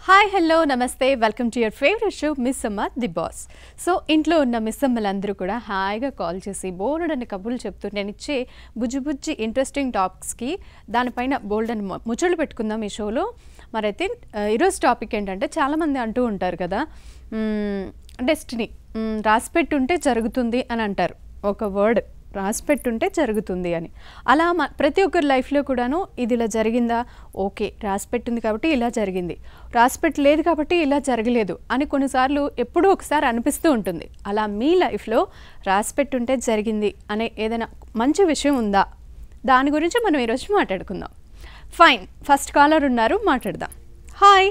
Hi hello నమస్తే welcome to your favourite show miss అమ్మ the boss so ఇంట్లో ఉన్న మిస్ అమ్మలందరూ కూడా హాయిగా కాల్ చేసి బోల్డ్ అని కబుర్లు చెప్తూ నేను ఇచ్చే బుజ్జి బుజ్జి ఇంట్రెస్టింగ్ టాపిక్స్కి దానిపైన బోల్డ్ అని ము- ముచ్చట్లు పెట్టుకుందాం ఈ షోలో మరైతే ఆ, ఈరోజు టాపిక్ ఏంటంటే చాలామంది అంటూ ఉంటారు కదా డెస్టినీ రాసి పెట్టుంటే జరుగుతుంది అని అంటారు ఒక వర్డ్ రాసి పెట్టుంటే జరుగుతుంది అని అలా మ ప్రతి ఒక్కరి లైఫ్లో కూడాను ఇది ఇలా జరిగిందా ఓకే రాసి పెట్టింది కాబట్టి ఇలా జరిగింది రాసి పెట్టలేదు కాబట్టి ఇలా జరగలేదు అని కొన్నిసార్లు ఎప్పుడూ ఒకసారి అనిపిస్తూ ఉంటుంది అలా మీ లైఫ్లో రాసి పెట్టుంటే జరిగింది అనే ఏదైనా మంచి విషయం ఉందా దాని గురించి మనం ఈరోజు మాట్లాడుకుందాం ఫైన్ ఫస్ట్ కాలర్ ఉన్నారు మాట్లాడదాం హాయ్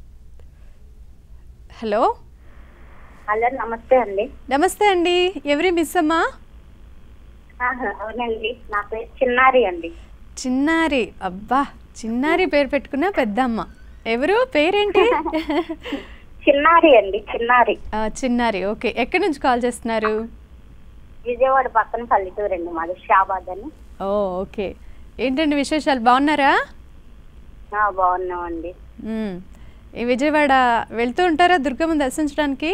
హలో హలో నమస్తే అండి నమస్తే అండి ఎవరి మిస్ అమ్మా ఆహా, అవునండి నా పేరు చిన్నారి అండి చిన్నారి అబ్బా చిన్నారి పేరు పెట్టుకున్న పెద్దమ్మ ఎవరు పేరేంటి చిన్నారి అండి చిన్నారి ఆ, చిన్నారి ఓకే ఎక్కడి నుంచి కాల్ చేస్తున్నారు విజయవాడ పక్కన పల్లెటూరు అండి మాది షాబాద్ అని ఓ ఓకే ఏంటండి విశేషాలు బాగున్నారా ఆ, బాగున్నామండి మ్మ్. ఈ విజయవాడ వెళ్తూ ఉంటారా దుర్గమ్మ దర్శించడానికి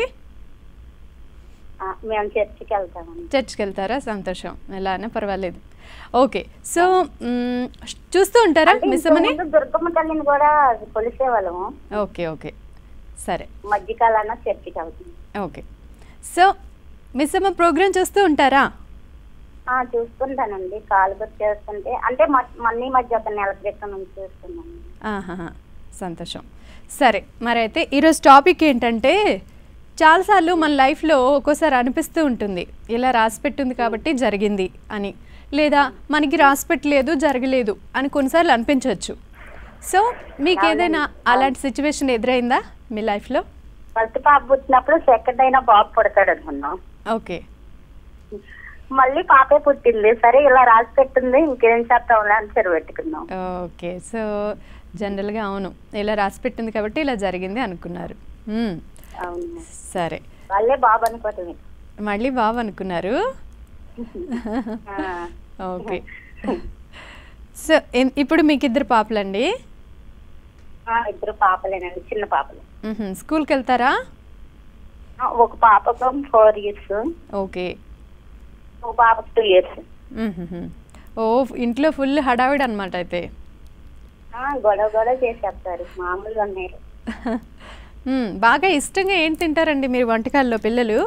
ఆ, మేము చర్చికి వెళ్తామండి చర్చ్కి వెళ్తారా సంతోషం ఎలా అయినా పర్వాలేదు ఓకే సో మ్మ్, చూస్తూ ఉంటారా అంటే మిస్ ఇంతకు అమ్మని ముందు దుర్గమ్మ తల్లిని కూడా కొలిసేవాళ్ళము ఓకే ఓకే సరే మధ్యకాలాన చర్చికి వెళ్తాం ఓకే సో మిస్ అమ్మ ప్రోగ్రామ్ చూస్తూ ఉంటారా ఆ, చూస్తుంటానండి కాలు గుర్తు చేస్తుంటే అంటే మన్నీ మధ్య ఒక నెల క్రితం నుంచి చూస్తున్నాను ఆహాహా, సంతోషం సరే మరైతే ఈరోజు టాపిక్ ఏంటంటే చాలాసార్లు మన లైఫ్లో ఒక్కోసారి అనిపిస్తూ ఉంటుంది ఇలా రాసి పెట్టింది కాబట్టి జరిగింది అని లేదా మనకి రాసి పెట్టలేదు జరగలేదు అని కొన్నిసార్లు అనిపించవచ్చు సో మీకు ఏదైనా అలాంటి సిచ్యువేషన్ ఎదురైందా మీ లైఫ్లో ఫస్ట్ పాప పుట్టినప్పుడు సెకండ్ అయినా బాబు పుడతాడు అనుకున్నాం ఓకే మళ్ళీ పాపే పుట్టింది సరే ఇలా రాసి పెట్టింది ఇంకేం చేస్తాంలే అని చెరు పెట్టుకున్నాం ఓకే సో జనరల్గా అవును ఇలా రాసి పెట్టింది కాబట్టి ఇలా జరిగింది అనుకున్నారు మ్మ్. అవును సరే వాళ్ళే బాబు అనుకోవటమే మళ్ళీ బాబు అనుకున్నారు ఆ, ఓకే సో ఇన్- ఇప్పుడు మీకు ఇద్దరు పాపలండి ఆ, ఇద్దరు పాపలేనండి చిన్న పాపలు మ్హూ. స్కూల్కి వెళ్తారా ఆ, ఒక పాపకు ఫోర్ ఇయర్స్ ఓకే ఒక పాపకు టూ ఇయర్స్ మ్హూ. ఓ ఇంట్లో ఫుల్ హడావిడి అనమాట అయితే గొడవ గొడవ చేసేస్తారు మామూలుగా ఉన్నాయి మ్, బాగా ఇష్టంగా ఏం తింటారండి మీరు వంటకాల్లో పిల్లలు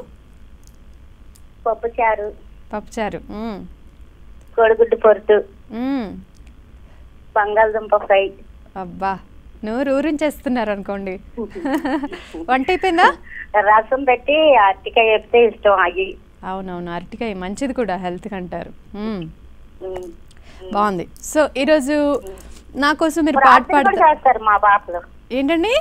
పప్పు చారు పప్పుచారు మ్, కోడిగుడ్డు పొరుటు మ్. బంగాళదుంప ఫ్రై అబ్బా నూరు ఊరించేస్తున్నారు అనుకోండి వంట అయిపోయిందా రసం పెట్టి అరటికాయ చెప్తే ఇష్టం అవి అవునవును అరటికాయ మంచిది కూడా హెల్త్కి అంటారు మ్, ఉమ్. బాగుంది సో ఈరోజు నా కోసం మీరు పాట రాత్రి కూడా పాడతారు చేస్తారు మా బాపలు ఏంటండి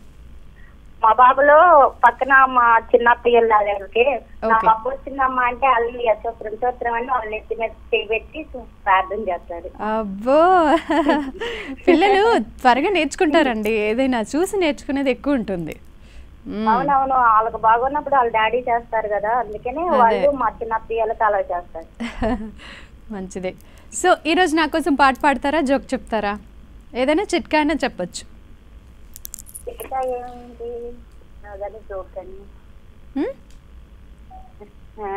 మా బాబులో పక్కన మా చిన్న పిల్లలకి నా Okay. బాబు వచ్చిందమ్మా అంటే వాళ్ళు యశోత్రం సూత్రం అని వాళ్ళ నెత్తి మీద చేయబెట్టి ప్రార్థన చేస్తారు అబ్బో పిల్లలు త్వరగా నేర్చుకుంటారండి ఏదైనా చూసి నేర్చుకునేది ఎక్కువ ఉంటుంది మ్మ్. అవునవును వాళ్ళకి బాగున్నప్పుడు వాళ్ళ డాడీ చేస్తారు కదా అందుకనే అదే. వాళ్ళు మా చిన్న పిల్లలకి అలా చేస్తారు మంచిదే సో ఈరోజు నా కోసం పాట పాడతారా జోక్ చెప్తారా ఏదైనా చిట్కా అయినా చెప్పొచ్చు ఇంకా ఏముంది అదే జోక్ అని మ్మ్? ఆ,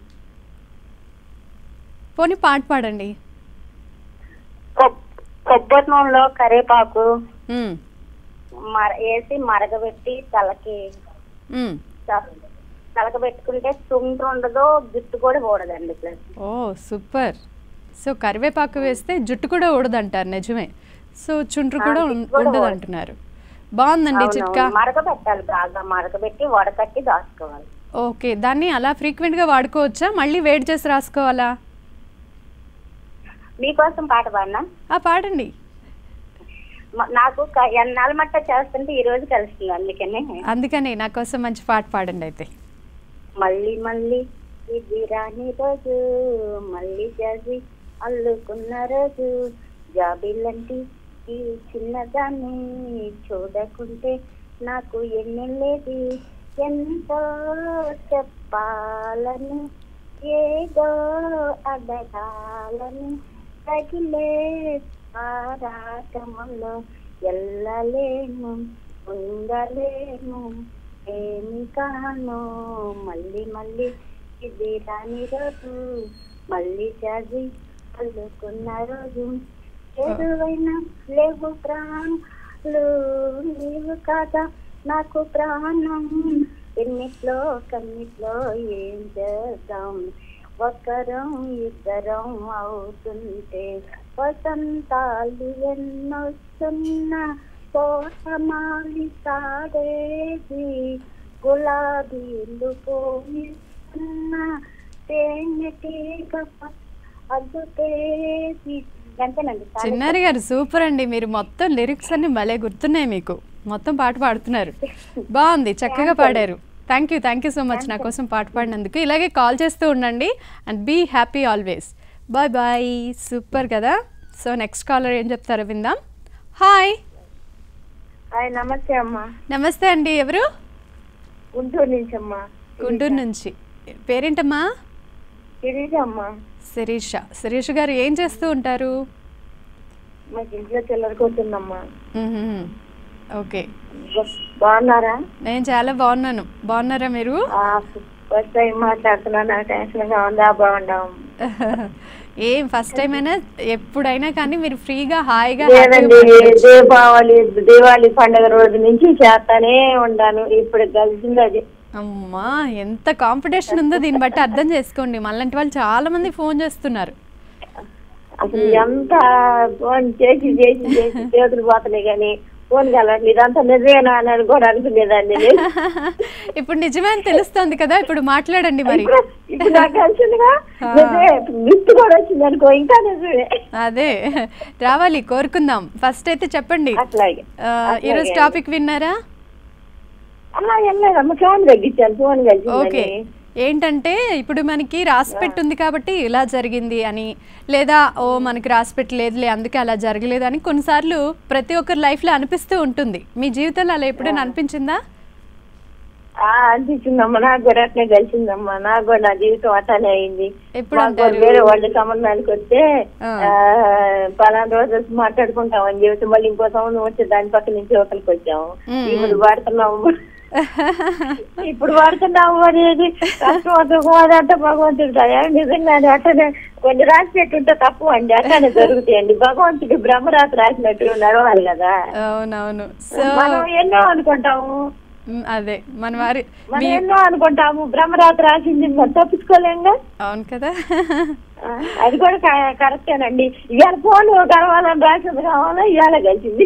పోనీ పాట పాడండి కొబ్- కొబ్బరి నూనెలో కరివేపాకు మ్మ్. మర వేసి మరగబెట్టి తలకి మ్మ్. త- తలకి పెట్టుకుంటే తుండ్రు ఉండదు జుట్టు కూడా ఊడదండి ప్లస్ ఓ సూపర్ సో కరివేపాకు వేస్తే జుట్టు కూడా ఊడదంటారు నిజమే సో చుండ్రు కూడా ఆ, ఉం- జుట్టు కూడా ఉండదు ఊడదు. అంటున్నారు బాగుందండి చిట్కా మరగబెట్టాలి బాగా మరగబెట్టి వడకట్టి దాచుకోవాలి ఓకే దాన్ని అలా ఫ్రీక్వెంట్గా వాడుకోవచ్చా మళ్ళీ వేడి చేసి రాసుకోవాలా మీకోసం పాట పాడినా ఆ పాడండి మ- నాకు క- ఎన్నాళ్ళ మట్ట చేస్తుంటే ఈ రోజు కలిసింది అందుకనే అందుకని నా కోసం మంచి పాట పాడండి అయితే మళ్ళీ మళ్ళీ ఇది రాని రోజు మళ్ళీ చేసి అల్లుకున్న రోజు జాబిల్లంటి ఈ చిన్నదాన్ని చూడకుంటే నాకు ఎన్నెళ్ళేది ఎంతో చెప్పాలని ఏదో అడగాలని తగిలే ఆరాటములో ఎల్లలేను ఉండలేను ఏమి కాను మళ్ళీ మళ్ళీ ఇది రాని రోజు మళ్ళీ చదివి అల్లుకున్న రోజు ఎదువైనా లేవు ప్రాణాలు నీవు కాదా నాకు ప్రాణం ఎన్నిట్లో కన్నిట్లో ఏం చేద్దాం ఒకరం ఇద్దరం అవుతుంటే వసంతాలు ఎన్నొస్తున్నా కోసమాలి సాడేది గులాబీలు పోయిస్తున్నా తేనెటీగ అద్దుతేది అంతేనండి చాలా చిన్నారి గారు సూపర్ అండి మీరు మొత్తం లిరిక్స్ అన్ని భలే గుర్తున్నాయి మీకు మొత్తం పాట పాడుతున్నారు బాగుంది చక్కగా పాడారు thank you thank you so much నా కోసం పాట పాడినందుకు ఇలాగే కాల్ చేస్తూ ఉండండి and be happy always bye bye super కదా సో నెక్స్ట్ కాలర్ ఏం చెప్తారో విందాం హాయ్ హాయ్ నమస్తే అమ్మా నమస్తే అండి ఎవరు గుంటూరు నుంచి అమ్మా గుంటూరు నుంచి పేరేంటమ్మా శిరీష అమ్మా శిరీష శిరీష గారు ఏం చేస్తూ ఉంటారు మాకు ఇంట్లో చిల్లర కూర్చుందమ్మా మ్మ్హ్మ్. ఓకే బాగున్నారా నేను చాలా బాగున్నాను బాగున్నారా మీరు ఫస్ట్ టైం మాట్లాడుతున్నా నాకు టెన్షన్ గా ఉందా బాగుండాం ఏం ఫస్ట్ టైం అయినా ఎప్పుడైనా కానీ మీరు ఫ్రీగా హాయిగా లేదండి హ్యాపీగా మాట్లాడొచ్చు. దీపావళి దీపావళి పండుగ రోజు నుంచి చేస్తానే ఉండాను ఇప్పుడు కలిసింది అది అమ్మా ఎంత కాంపిటీషన్ ఉందో దీన్ని బట్టి అర్థం చేసుకోండి మళ్ళంటి వాళ్ళు చాలా మంది ఫోన్ చేస్తున్నారు అసలు ఎంత ఫోన్ చేసి చేసి చేసి చేతులు పోతున్నాయి కానీ ఫోన్ కలవట్లేదు ఇదంతా నిజమేనా అని కూడా అనుకునేదాన్ని నేను. ఇప్పుడు నిజమే అని తెలుస్తుంది కదా ఇప్పుడు మాట్లాడండి మరి ఇప్పుడు ఇప్పుడు నాకు తెలిసిందిగా నిజమే లిస్ట్ కూడా వచ్చింది అనుకో ఇంకా నిజమే అదే రావాలి కోరుకుందాం ఫస్ట్ అయితే చెప్పండి అట్లాగే ఆ, ఈరోజు అట్లాగే. టాపిక్ విన్నారా అలా ఏం లేదమ్మా ఫోన్ తగ్గించాను ఫోన్ ఓకే కలిసిందని ఏంటంటే ఇప్పుడు మనకి రాసి పెట్టుంది కాబట్టి ఇలా జరిగింది అని లేదా ఓ మనకి రాసి పెట్టలేదులే అందుకే అలా జరగలేదు అని కొన్నిసార్లు ప్రతి ఒక్కరి లైఫ్లో అనిపిస్తూ ఉంటుంది మీ జీవితంలో అలా ఎప్పుడైనా అనిపించిందా ఆ, అనిపించిందమ్మా నాకు కూడా అట్లే కలిసిందమ్మా నాకు కూడా నా జీవితం అట్లానే అయింది ఎప్పుడు మాకు అంటారు? వేరే వాళ్ళ సంబంధానికి వస్తే ఆ. ఆ, పలానా రోజు మాట్లాడుకుంటాం అని జీవితం మళ్ళీ ఇంకో సంబంధం వచ్చి దాని పక్క నుంచి ఒకరికి వచ్చాము ఉమ్, ఇప్పుడు వాడుతున్నాము ఇప్పుడు వాడుతున్నాము అనేది కష్టం అదంటే భగవంతుడు దయ నిజంగా అది అట్లనే కొన్ని రాసి పెట్టుంటే తప్పు అండి అట్లానే జరుగుతాయండి భగవంతుడు బ్రహ్మరాత్రి రాసినట్టు నడవాలి కదా అవునవును సో మనం ఎన్నో అనుకుంటాము మ్, అదే మన వారి మనం మీ ఎన్నో అనుకుంటాము బ్రహ్మరాత్రి రాసింది మనం తప్పించుకోలేంగా అవును కదా ఆ, అది కూడా క- కరెక్టేనండి ఇవాళ ఫోన్ కలవాలని రాసింది కావాలా ఇవాళ కలిసింది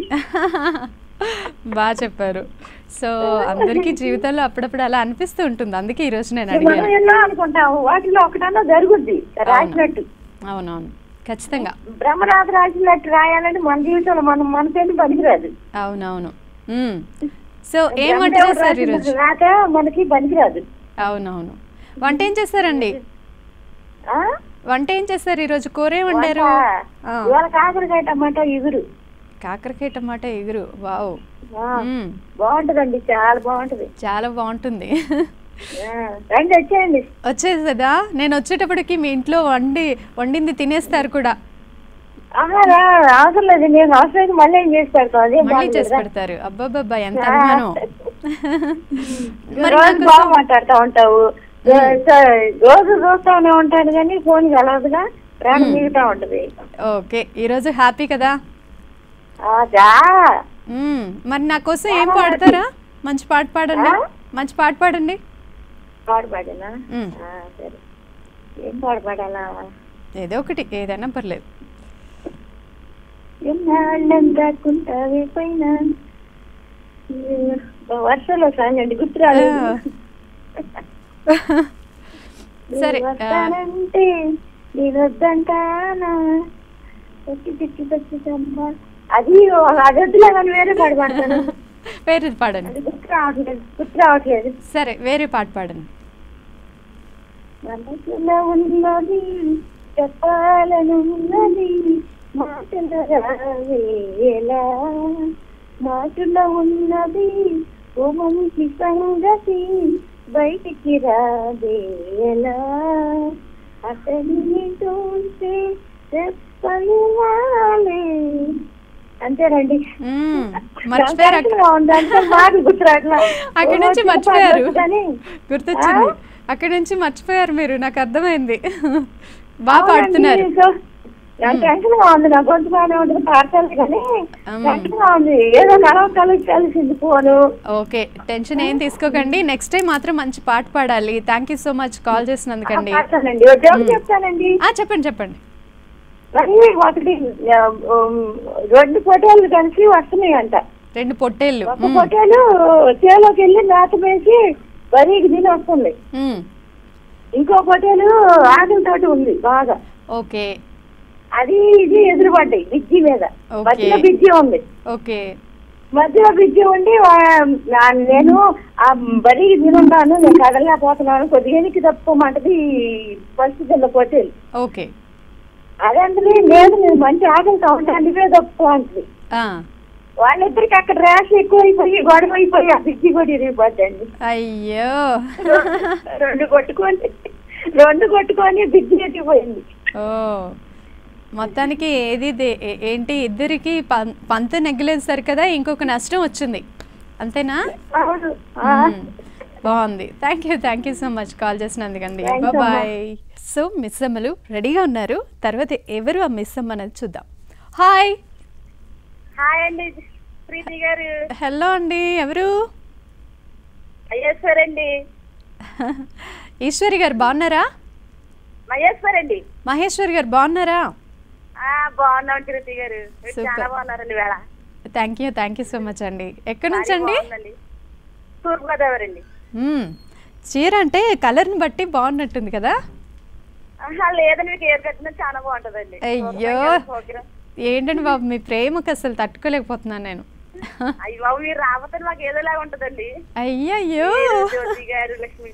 బాగా చెప్పారు సో అందరికీ జీవితంలో అప్పుడప్పుడు అలా అనిపిస్తూ ఉంటుంది అందుకే ఈ రోజు నేను మనం అడిగాను ఎన్నో అనుకుంటాము వాటిలో ఒకటన్నా జరుగుద్ది రాసినట్టు అవునవును ఖచ్చితంగా బ్రహ్మరాత్రి రాసినట్టు రాయాలంటే మన జీవితంలో మనం మనకేంటి పనికిరాదు అవునవును మ్మ్. సో ఏం వంట చేస్తారు ఈరోజు రాక మనకి పనికిరాదు అవునవును వంట ఏం చేస్తారండి ఆ? వంట ఏం చేస్తారు ఈరోజు కూర ఏం వండారు వంట? ఆ, ఇవాళ కాకరకాయ టమాటా ఎగురు కాకరకాయ టమాటా ఎగురు వావ్ ఆ, మ్మ్. బాగుంటదండి చాలా బాగుంటది చాలా బాగుంటుంది ఆ, రండి వచ్చేయండి వచ్చేసేదా నేను వచ్చేటప్పటికి మీ ఇంట్లో వండి వండింది తినేస్తారు కూడా ఆహా, రా, అవసరం లేదు నేను అవసరం మళ్ళీ ఏం చేసి పెడతాం అదేం మళ్ళీ బాగుంది చేసి కదా. పెడతారు అబ్బాబ్బా ఎంత అభిమానం మరి రోజు నాకు బాగా మాట్లాడుతూ ఉంటావు స- రోజు చూస్తానే ఉంటాను కానీ ఫోన్ కలవదుగా ప్రాణం మిగుతా ఉంటది ఓకే ఈరోజు హ్యాపీ కదా ఆ, జా మ్మ్. మరి నా కోసం ఏం పాడతారా మంచి పాట పాడండి మంచి పాట పాడండి పాడు పాడినా మ్మ్. ఆ, సరే ఏం పాడు పాడాలా ఏదో ఒకటి ఏదైనా పర్లేదు ఎన్నాళ్ళంతా కుంటావే పైన వర్షంలో సాంగ్ అండి గుర్తురాదు సరే ఆ, వస్తానంటే నేను వద్దంటానా వచ్చి తిట్టి తెచ్చిదమ్మా అది అది వద్దులే కానీ వేరే పాడు పాడతాను వేరేది పాడండి అది గుర్తు రావట్లేదు గుర్తు రావట్లేదు సరే వేరే పాట పాడండి మనసులో ఉన్నది చెప్పాలనున్నది మాటలు రావేలా మాటలో ఉన్నది ఓ మంచి సంగతి బయటికి రాదేలా అతన్ని చూస్తే చెప్పాలి అంతే అంతేనండి మ్మ్. మర్చిపోయారు అక్క- టెన్షన్గా ఉంది అంటే మాటలు గుర్తురాట్లా అక్కడి నుంచి ఓ, చిన్న మర్చిపోయారు పాటలు కానీ, గుర్తొచ్చింది ఆ? అక్కడి నుంచి మర్చిపోయారు మీరు నాకు అర్థమైంది బాగా అవునండి, పాడుతున్నారు సో, నాకు టెన్షన్ గా ఉంది నా గొంతు బాగానే ఉంటుంది పాడతాను కానీ మ్మ్. టెన్షన్ గా ఉంది ఏదో కలవ కలిసి కలిసింది పోను ఓకే టెన్షన్ ఏం తీసుకోకండి నెక్స్ట్ టైం మాత్రం మంచి పాట పాడాలి thank you so much call చేసినందుకండి పాడతానండి ఒక జోక్ చెప్తానండి ఆ, చెప్పండి చెప్పండి మరి ఒకటి ఆ, ఉమ్, రెండు ఫోటోలు కలిసి వస్తున్నాయి అంట రెండు పొట్టేళ్ళు ఒక ఫోటోలు చేలోకి వెళ్ళి మేత వేసి వరికి తిని వస్తుంది మ్మ్. ఇంకో ఫోటోలు ఆకులతోటి ఉంది బాగా ఓకే అది ఇది ఎదురుపడ్డాయి బిజ్జి మీద ఓకే. మధ్యలో బిజ్జి ఉంది ఓకే మధ్యలో బిజ్జి ఉండి వా- నా- నేను ఆ బరికి తినున్నాను నేను కదలలేకపోతున్నాను కొద్దిగా వెనక్కి తప్పుకోమంటది పరిస్థితుల్లో పోటీలు ఓకే అదంటే లేదు నేను మంచి ఆకలితో ఉంటాను నువ్వే తప్పుకో అంటది ఆ, వాళ్ళిద్దరికి అక్కడ ర్యాష్ ఎక్కువైపోయి గొడవ అయిపోయి ఆ బిజ్జి కూడా ఇరిగిపోద్దండి అయ్యో రెండు కొట్టుకొని రెండు కొట్టుకొని బిజ్జి ఎత్తిపోయింది ఓ మొత్తానికి ఏది దే- ఏ- ఏంటి ఇద్దరికి పం- పంత నెగ్గలేదు కదా ఇంకొక నష్టం వచ్చింది అంతేనా అవును ఆ. మ్మ్. బాగుంది thank you thank you so much call చేసినందుకండి Thanks అమ్మా. బాయ్ సో మిస్ అమ్మలు రెడీగా ఉన్నారు తర్వాత ఎవరు ఆ మిస్ అమ్మ అనేది చూద్దాం హాయ్ హాయ్ అండి ప్రీతి గారు హలో అండి ఎవరు మహేశ్వర్ అండి ఈశ్వరి గారు బాగున్నారా మహేశ్వర్ అండి మహేశ్వరి గారు బాగున్నారా ఆ బాగున్నాం ప్రీతి గారు మీరు Super. చాలా బాగున్నారండి వేళ thank you thank you so much అండి ఎక్కడి నుంచి అండి తూర్పు గోదావరి అండి మ్మ్. చీర అంటే కలర్ని బట్టి బాగున్నట్టుంది కదా ఆహా, లేదండి మీకు ఏరు కట్టినా చాలా బాగుంటదండి అయ్యో ప్రోగ్రామ్. ఏంటండి బాబు మీ ప్రేమకు అసలు తట్టుకోలేకపోతున్నాను నేను అయ్యో బాబు మీరు రాబోతే మాకు ఏదోలాగా ఉంటదండి అయ్యయ్యో మీరు, జ్యోతి గారు లక్ష్మి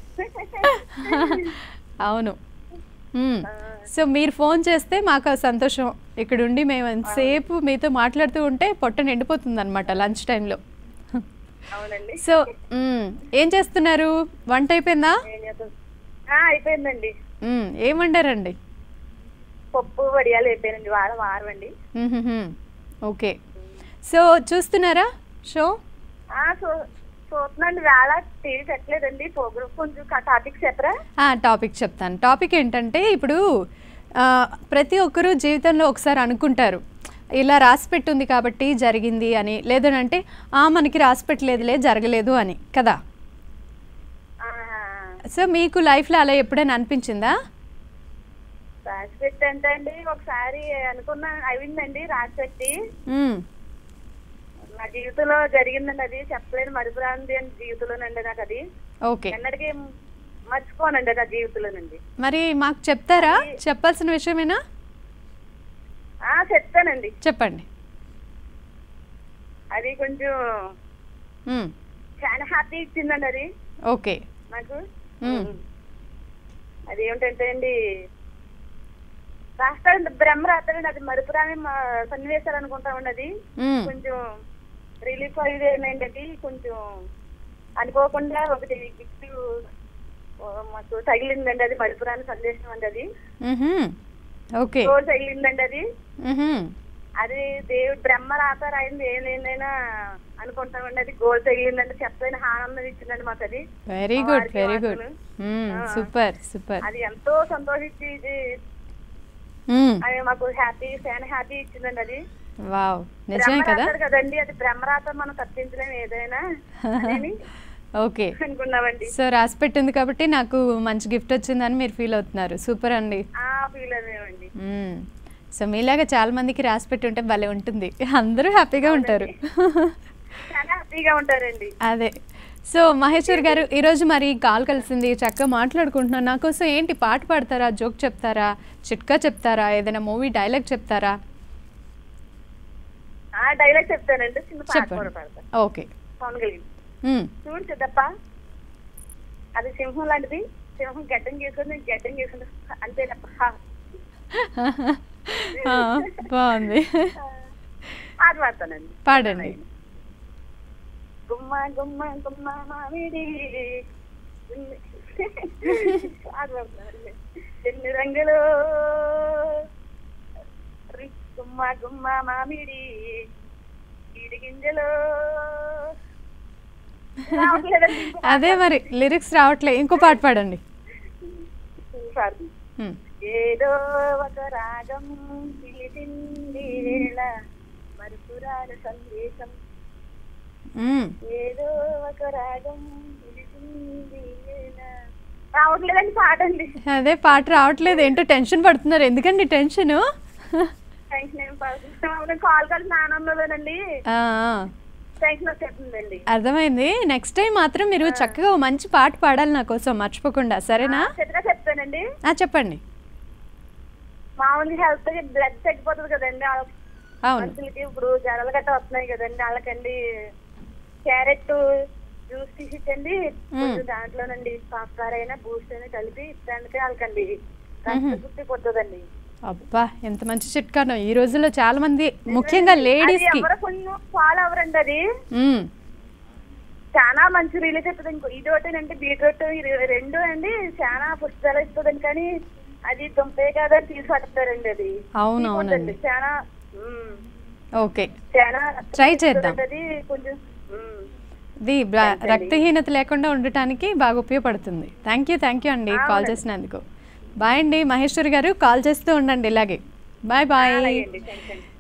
అవును మ్మ్. సో మీరు ఫోన్ చేస్తే మాకు ఆ సంతోషం ఇక్కడ ఉండి మేము ఎంతసేపు మీతో మాట్లాడుతూ ఉంటే పొట్ట నిండిపోతుంది అనమాట లంచ్ టైంలో అవునండి సో మ్మ్. ఏం చేస్తున్నారు వంట అయిపోయిందా ఏం చేద్దాం? ఆ, అయిపోయిందండి మ్మ్. ఏం వండారండి పప్పు వడియాలు అయిపోయినండి వారం వారం అండి మ్మ్హ్మ్. ఓకే సో చూస్తున్నారా షో ఆ, చూ- చూస్తున్నాండి వేళ టీవీ పెట్టలేదండి ప్రోగ్రామ్ కొంచెం టాపిక్ చెప్పరా ఆ, టాపిక్ చెప్తాను టాపిక్ ఏంటంటే ఇప్పుడు ఆ, ప్రతి ఒక్కరూ జీవితంలో ఒకసారి అనుకుంటారు ఇలా రాసి పెట్టుంది కాబట్టి జరిగింది అని లేదనంటే ఆ మనకి రాసి పెట్టలేదులే జరగలేదు అని కదా ఆ, సో మీకు లైఫ్లో అలా ఎప్పుడైనా అనిపించిందా రాసి పెట్టి అంటే అండి ఒకసారి అనుకున్నా అయిందండి రాసి పెట్టి మ్మ్. నా జీవితంలో జరిగిందండి అది చెప్పలేని మరుపురాంది అని జీవితంలోనండి నాకు అది ఓకే ఎన్నటికీ మర్చిపోనండి నా జీవితంలోనండి మరి మాకు చెప్తారా చెప్పాల్సిన విషయమేనా ఆ చెప్తానండి చెప్పండి అది కొంచెం మ్మ్. చాలా హ్యాపీ ఇచ్చిందండి అది ఓకే నాకు మ్మ్. అది ఏమిటంటే అండి రాస్తాడండి బ్రహ్మ రాస్తాడండి అది మరుపురాని మా- సన్నివేశాలు అనుకుంటామండి అది మ్మ్. కొంచెం రిలీఫ్ అయ్యేది ఏమైంది అది కొంచెం అనుకోకుండా ఒకటి గిఫ్ట్ మాకు తగిలిందండి అది మరుపురాని సందేశం అండి అది మ్మ్హ్మ్. ఓకే రోజు తగిలిందండి అది మ్మ్హ్మ్. అది దేవుడు బ్రహ్మ రాత రాయింది ఏదైనా అనుకుంటామండి అది గోల్ తగిలిందంటే చెప్పలేని ఆనందం ఇచ్చిందండి మాకు అది వెరీ మా గుడ్ వారికి వెరీ గుడ్ వార్తలు. సూపర్ సూపర్ అది ఎంతో సంతోషించి ఇది అది మాకు హ్యాపీ ఫ్యాన్ హ్యాపీ ఇచ్చిందండి అది వావ్ నిజమే కదా బ్రహ్మరాత కదండి అది బ్రహ్మరాత మనం తప్పించలేము ఏదైనా అని ఓకే అనుకున్నామండి సో రాసి పెట్టింది కాబట్టి నాకు మంచి గిఫ్ట్ వచ్చిందని మీరు ఫీల్ అవుతున్నారు సూపర్ అండి ఆ ఫీల్ అదేమండి మ్మ్. సో మీలాగా చాలా మందికి రాసి పెట్టి ఉంటే భలే ఉంటుంది అందరూ హ్యాపీగా ఉంటారు చాలా హ్యాపీగా ఉంటారండి అదే సో మహేశ్వర్ గారు ఈరోజు మరి కాల్ కలిసింది చక్కగా మాట్లాడుకుంటున్నాను నా కోసం ఏంటి పాట పాడతారా జోక్ చెప్తారా చిట్కా చెప్తారా ఏదైనా మూవీ డైలాగ్ చెప్తారా ఆ డైలాగ్ చెప్తానండి చిన్న పాట కూడా చెప్పండి పాడతాను ఓకే పవన్ కలిగి మ్మ్. చూడు సిద్ధప్ప అది సింహం లాంటిది సింహం గడ్డం చేసుకుని నేను గడ్డం చేసుకుంటా అంతేనప్ప ఆ, బాగుంది అది పాడతానండి పాడండి గుమ్మ గుమ్మ గుమ్మ మామిడి అది పాడతానండి ఎన్ని రంగులు రి- గుమ్మ గుమ్మ మామిడి జీడి గింజలు రావట్లేదండి అదే మరి లిరిక్స్ రావట్లే ఇంకో పాట పాడండి సారీ హ్మ్. ఏదో ఒక రాగం పిలిచింది వేళ మరుపురాల సందేశం మ్మ్. ఏదో ఒక రాగం పిలిచింది వేళ రావట్లేదండి పాట అండి అదే పాట రావట్లేదు ఏంటో టెన్షన్ పడుతున్నారు ఎందుకండి టెన్షన్ టెన్షన్ ఏం పడుతుంది కాల్ కలిసి నానమ్మదండి టెన్షన్ వచ్చేస్తుందండి అర్థమైంది నెక్స్ట్ టైం మాత్రం మీరు చక్కగా ఓ మంచి పాట పాడాలి నా కోసం మర్చిపోకుండా సరేనా చెట్టుగా చెప్తానండి ఆ, చెప్పండి మామూలుగా హెల్త్ బ్లడ్ తగ్గిపోతుంది కదండి వాళ్ళ- అవును మనుషులకి ఇప్పుడు జ్వరాలు గట్రా వస్తున్నాయి కదండి వాళ్ళకండి క్యారెట్ జ్యూస్ తీసి ఇచ్చండి కొంచెం దాంట్లోనండి పాప్కార్ అయినా బూస్ట్ అయినా కలిపి ఇస్తానికి వాళ్ళకండి కాస్త గుర్తి పోతుందండి అబ్బా ఎంత మంచి చిట్కానో ఈ రోజుల్లో చాలా మంది ముఖ్యంగా లేడీస్ కి ఎవరు కొంచెం ఫాలో అవ్వరండి అది మ్మ్. చాలా మంచి రిలీజ్ అవుతుంది ఇంకో ఇది ఒకటి అంటే బీట్రూట్ ఇది రెండు అండి చాలా పుష్పాలు ఇస్తుందండి కానీ అది దుంపే కాదని తీసి పడతారండి అది అవును, అవునండి. తీయకూడదండి. చాలా ఉమ్, ఓకే చాలా Try చేద్దాం. అది కొంచెం ఉమ్. ఇది బ్ల- రక్తహీనత లేకుండా ఉండటానికి బాగా ఉపయోగపడుతుంది థ్యాంక్ యూ థ్యాంక్ యూ అండి కాల్ చేసినందుకు బాయ్ అండి మహేశ్వరి గారు కాల్ చేస్తూ ఉండండి ఇలాగే బాయ్ బాయ్ అలాగే అండి థ్యాంక్స్ అండి